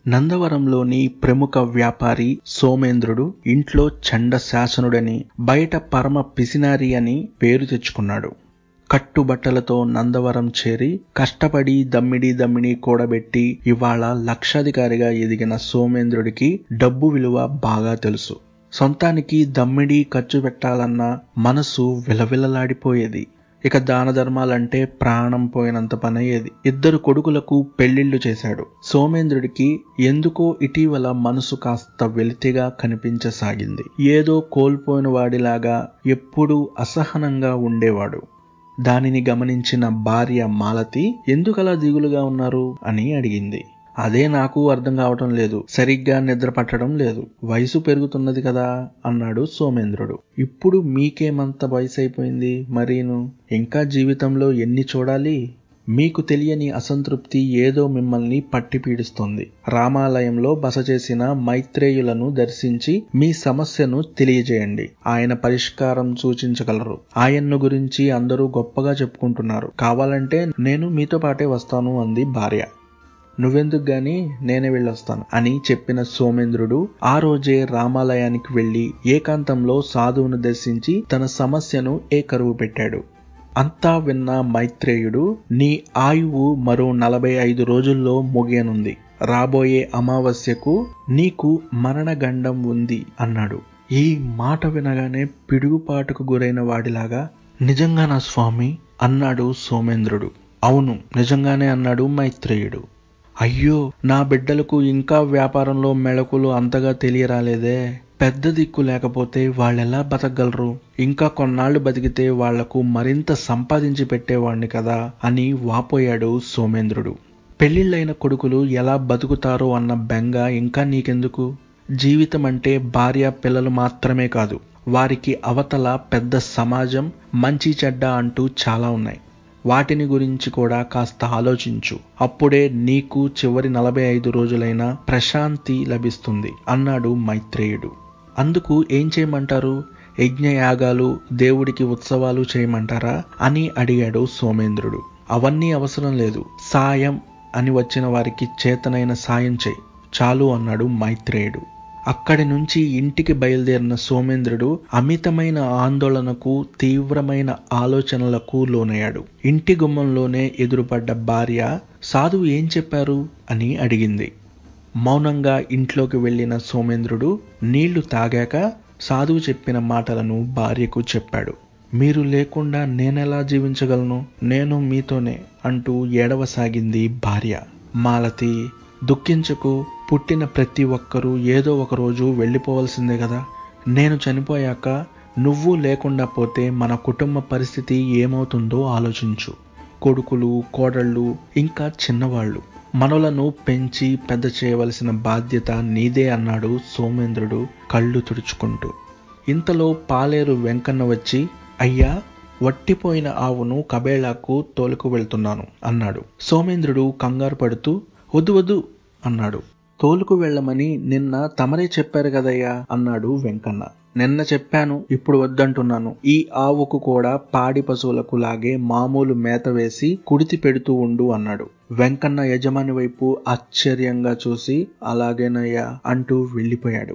నందవరంలోని ప్రముఖ వ్యాపారి సోమేంద్రుడు ఇంట్లో చండ శాసనుడని బయట పరమ పిసినారి అని పేరు తెచ్చుకున్నాడు కట్టుబట్టలతో నందవరం చేరి కష్టపడి దమ్మిడి దమ్మిడి కూడబెట్టి ఇవాళ లక్షాధికారిగా ఎదిగిన సోమేంద్రుడికి డబ్బు విలువ బాగా తెలుసు సొంతానికి దమ్మిడి ఖర్చు పెట్టాలన్న మనసు విలవిలలాడిపోయేది ఇక దాన ధర్మాలంటే ప్రాణం పోయినంత పనయ్యేది ఇద్దరు కొడుకులకు పెళ్లిళ్లు చేశాడు సోమేంద్రుడికి ఎందుకో ఇటీవల మనసు కాస్త వెలితిగా కనిపించసాగింది ఏదో కోల్పోయిన వాడిలాగా ఎప్పుడూ అసహనంగా ఉండేవాడు దానిని గమనించిన భార్య మాలతి ఎందుకలా దిగులుగా ఉన్నారు అని అడిగింది అదే నాకు అర్థం కావటం లేదు సరిగ్గా నిద్ర పట్టడం లేదు వయసు పెరుగుతున్నది కదా అన్నాడు సోమేంద్రుడు ఇప్పుడు మీకేమంత వయసు అయిపోయింది మరీను ఇంకా జీవితంలో ఎన్ని చూడాలి మీకు తెలియని అసంతృప్తి ఏదో మిమ్మల్ని పట్టి పీడిస్తోంది రామాలయంలో బస చేసిన మైత్రేయులను దర్శించి మీ సమస్యను తెలియజేయండి ఆయన పరిష్కారం సూచించగలరు ఆయన్ను గురించి అందరూ గొప్పగా చెప్పుకుంటున్నారు కావాలంటే నేను మీతో పాటే వస్తాను అంది భార్య నువ్వెందుకు గాని నేనే వెళ్ళొస్తాను అని చెప్పిన సోమేంద్రుడు ఆ రోజే రామాలయానికి వెళ్లి ఏకాంతంలో సాధువును దర్శించి తన సమస్యను ఏకరువు పెట్టాడు అంతా విన్న మైత్రేయుడు నీ ఆయువు మరో నలభై ఐదు రోజుల్లో ముగియనుంది రాబోయే అమావాస్యకు నీకు మరణగండం ఉంది అన్నాడు ఈ మాట వినగానే పిడుగుపాటుకు గురైన వాడిలాగా నిజంగా నా స్వామి అన్నాడు సోమేంద్రుడు అవును నిజంగానే అన్నాడు మైత్రేయుడు అయ్యో నా బిడ్డలకు ఇంకా వ్యాపారంలో మెళకులు అంతగా తెలియరాలేదే పెద్ద దిక్కు లేకపోతే వాళ్ళెలా బతకగలరు ఇంకా కొన్నాళ్లు బతికితే వాళ్లకు మరింత సంపాదించి పెట్టేవాణ్ణి కదా అని వాపోయాడు సోమేంద్రుడు పెళ్లిళ్ళైన కొడుకులు ఎలా బతుకుతారో అన్న బెంగ ఇంకా నీకెందుకు జీవితం అంటే భార్య పిల్లలు మాత్రమే కాదు వారికి అవతల పెద్ద సమాజం మంచి చెడ్డ అంటూ చాలా ఉన్నాయి వాటిని గురించి కూడా కాస్త ఆలోచించు అప్పుడే నీకు చివరి నలభై ఐదు రోజులైన ప్రశాంతి లభిస్తుంది అన్నాడు మైత్రేయుడు అందుకు ఏం చేయమంటారు యజ్ఞయాగాలు దేవుడికి ఉత్సవాలు చేయమంటారా అని అడిగాడు సోమేంద్రుడు అవన్నీ అవసరం లేదు సాయం అని వచ్చిన వారికి చేతనైన సాయం చేయి చాలు అన్నాడు మైత్రేయుడు అక్కడి నుంచి ఇంటికి బయలుదేరిన సోమేంద్రుడు అమితమైన ఆందోళనకు తీవ్రమైన ఆలోచనలకు లోనయ్యాడు ఇంటి గుమ్మంలోనే ఎదురుపడ్డ భార్య సాధువు ఏం చెప్పారు అని అడిగింది మౌనంగా ఇంట్లోకి వెళ్ళిన సోమేంద్రుడు నీళ్లు తాగాక సాధువు చెప్పిన మాటలను భార్యకు చెప్పాడు మీరు లేకుండా నేనెలా జీవించగలను నేను మీతోనే అంటూ ఏడవసాగింది భార్య మాలతి దుఃఖించకు పుట్టిన ప్రతి ఒక్కరూ ఏదో ఒక రోజు వెళ్ళిపోవలసిందే కదా నేను చనిపోయాక నువ్వు లేకుండా పోతే మన కుటుంబ పరిస్థితి ఏమవుతుందో ఆలోచించు కొడుకులు కోడళ్ళు ఇంకా చిన్నవాళ్ళు మనలను పెంచి పెద్ద చేయవలసిన బాధ్యత నీదే అన్నాడు సోమేంద్రుడు కళ్ళు తుడుచుకుంటూ ఇంతలో పాలేరు వెంకన్న వచ్చి అయ్యా వట్టిపోయిన ఆవును కబేళాకు తోలుకు వెళ్తున్నాను అన్నాడు సోమేంద్రుడు కంగారు పడుతూ వద్దు వద్దు అన్నాడు తోలుకు వెళ్ళమని నిన్న తమరే చెప్పారు కదయ్యా అన్నాడు వెంకన్న నిన్న చెప్పాను ఇప్పుడు వద్దంటున్నాను ఈ ఆవుకు కూడా పాడి పశువులకు లాగే మామూలు మేత వేసి కుడితి పెడుతూ ఉండు అన్నాడు వెంకన్న యజమాని వైపు ఆశ్చర్యంగా చూసి అలాగేనయ్యా అంటూ వెళ్ళిపోయాడు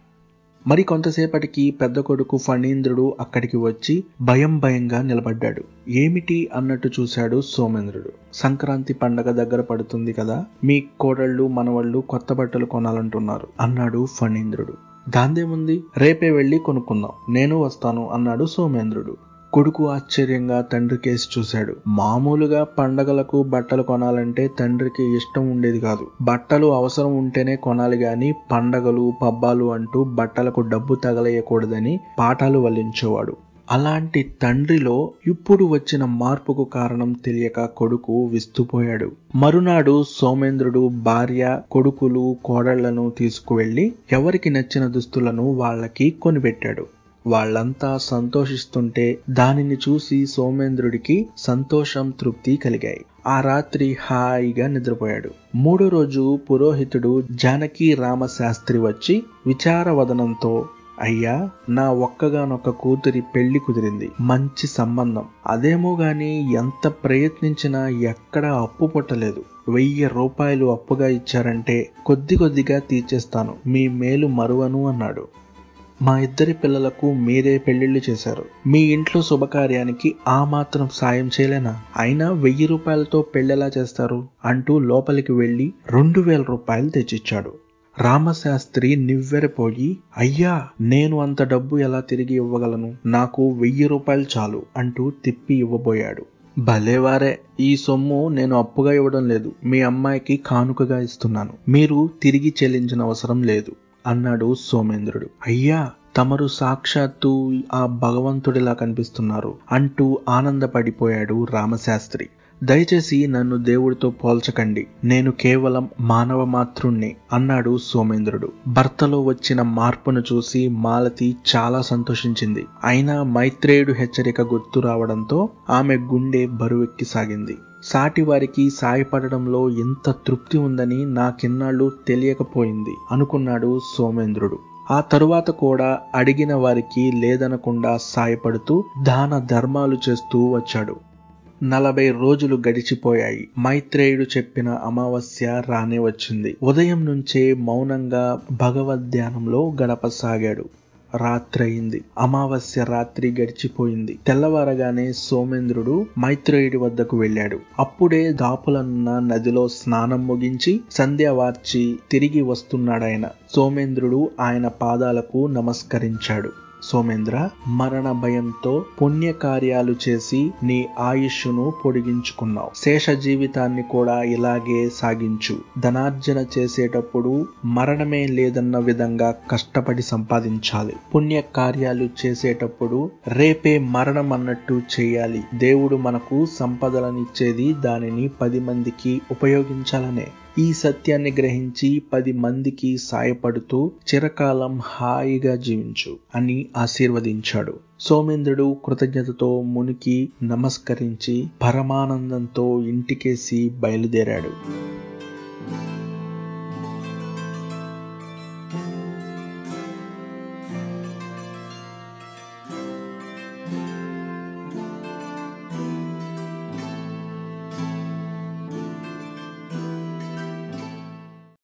మరి కొంతసేపటికి పెద్ద కొడుకు ఫణీంద్రుడు అక్కడికి వచ్చి భయం భయంగా నిలబడ్డాడు ఏమిటి అన్నట్టు చూశాడు సోమేంద్రుడు సంక్రాంతి పండగ దగ్గర పడుతుంది కదా మీ కోడళ్ళు మనవళ్ళు కొత్త బట్టలు కొనాలంటున్నారు అన్నాడు ఫణీంద్రుడు దాందేముంది రేపే వెళ్ళి కొనుక్కుందాం నేను వస్తాను అన్నాడు సోమేంద్రుడు కొడుకు ఆశ్చర్యంగా తండ్రి కేసి చూశాడు మామూలుగా పండగలకు బట్టలు కొనాలంటే తండ్రికి ఇష్టం ఉండేది కాదు బట్టలు అవసరం ఉంటేనే కొనాలి గాని పండగలు పబ్బాలు అంటూ బట్టలకు డబ్బు తగలేయకూడదని పాఠాలు వల్లించేవాడు అలాంటి తండ్రిలో ఇప్పుడు వచ్చిన మార్పుకు కారణం తెలియక కొడుకు విస్తుపోయాడు మరునాడు సోమేంద్రుడు భార్య కొడుకులు కోడళ్లను తీసుకువెళ్లి ఎవరికి నచ్చిన దుస్తులను వాళ్ళకి కొనిపెట్టాడు వాళ్ళంతా సంతోషిస్తుంటే దానిని చూసి సోమేంద్రుడికి సంతోషం తృప్తి కలిగాయి ఆ రాత్రి హాయిగా నిద్రపోయాడు మూడో రోజు పురోహితుడు జానకి రామశాస్త్రి వచ్చి విచారవదనంతో అయ్యా నా ఒక్కగానొక్క కూతురి పెళ్లి కుదిరింది మంచి సంబంధం అదేమో గాని ఎంత ప్రయత్నించినా ఎక్కడా అప్పు పుట్టలేదు వెయ్యి రూపాయలు అప్పుగా ఇచ్చారంటే కొద్ది కొద్దిగా తీర్చేస్తాను మీ మేలు మరువను అన్నాడు మా ఇద్దరి పిల్లలకు మీరే పెళ్లిళ్ళు చేశారు మీ ఇంట్లో శుభకార్యానికి ఆ మాత్రం సాయం చేయలేనా అయినా వెయ్యి రూపాయలతో పెళ్ళెలా చేస్తారు అంటూ లోపలికి వెళ్లి రెండు వేల రూపాయలు తెచ్చిచ్చాడు రామశాస్త్రి నివ్వెరపోయి అయ్యా నేను అంత డబ్బు ఎలా తిరిగి ఇవ్వగలను నాకు వెయ్యి రూపాయలు చాలు అంటూ తిప్పి ఇవ్వబోయాడు భలేవారే ఈ సొమ్ము నేను అప్పుగా ఇవ్వడం లేదు మీ అమ్మాయికి కానుకగా ఇస్తున్నాను మీరు తిరిగి చెల్లించిన అవసరం లేదు అన్నాడు సోమేంద్రుడు అయ్యా తమరు సాక్షాత్తు ఆ భగవంతుడిలా కనిపిస్తున్నారు అంటూ ఆనందపడిపోయాడు రామశాస్త్రి దయచేసి నన్ను దేవుడితో పోల్చకండి నేను కేవలం మానవ మాతృణ్ణి అన్నాడు సోమేంద్రుడు భర్తలో వచ్చిన మార్పును చూసి మాలతి చాలా సంతోషించింది అయినా మైత్రేయుడు హెచ్చరిక గుర్తు రావడంతో ఆమె గుండె బరువెక్కి సాగింది సాటి వారికి సాయపడడంలో ఇంత తృప్తి ఉందని నాకిన్నాళ్ళు తెలియకపోయింది అనుకున్నాడు సోమేంద్రుడు ఆ తరువాత కూడా అడిగిన వారికి లేదనకుండా సాయపడుతూ దాన ధర్మాలు చేస్తూ వచ్చాడు నలభై రోజులు గడిచిపోయాయి మైత్రేయుడు చెప్పిన అమావాస్య రానే వచ్చింది ఉదయం నుంచే మౌనంగా భగవద్ధ్యానంలో గడపసాగాడు రాత్రయింది అమావాస్య రాత్రి గడిచిపోయింది తెల్లవారగానే సోమేంద్రుడు మైత్రేయుడి వద్దకు వెళ్ళాడు అప్పుడే దాపులన్న నదిలో స్నానం ముగించి సంధ్య వార్చి తిరిగి వస్తున్నాడాయన సోమేంద్రుడు ఆయన పాదాలకు నమస్కరించాడు సోమేంద్ర మరణ భయంతో పుణ్యకార్యాలు చేసి నీ ఆయుష్ను పొడిగించుకున్నావు శేష జీవితాన్ని కూడా ఇలాగే సాగించు ధనార్జన చేసేటప్పుడు మరణమే లేదన్న విధంగా కష్టపడి సంపాదించాలి పుణ్య కార్యాలు చేసేటప్పుడు రేపే మరణం అన్నట్టు చేయాలి దేవుడు మనకు సంపదలనిచ్చేది దానిని పది మందికి ఉపయోగించాలనే ఈ సత్యాన్ని గ్రహించి పది మందికి సాయపడుతూ చిరకాలం హాయిగా జీవించు అని ఆశీర్వదించాడు సోమేంద్రుడు కృతజ్ఞతతో మునికి నమస్కరించి పరమానందంతో ఇంటికేసి బయలుదేరాడు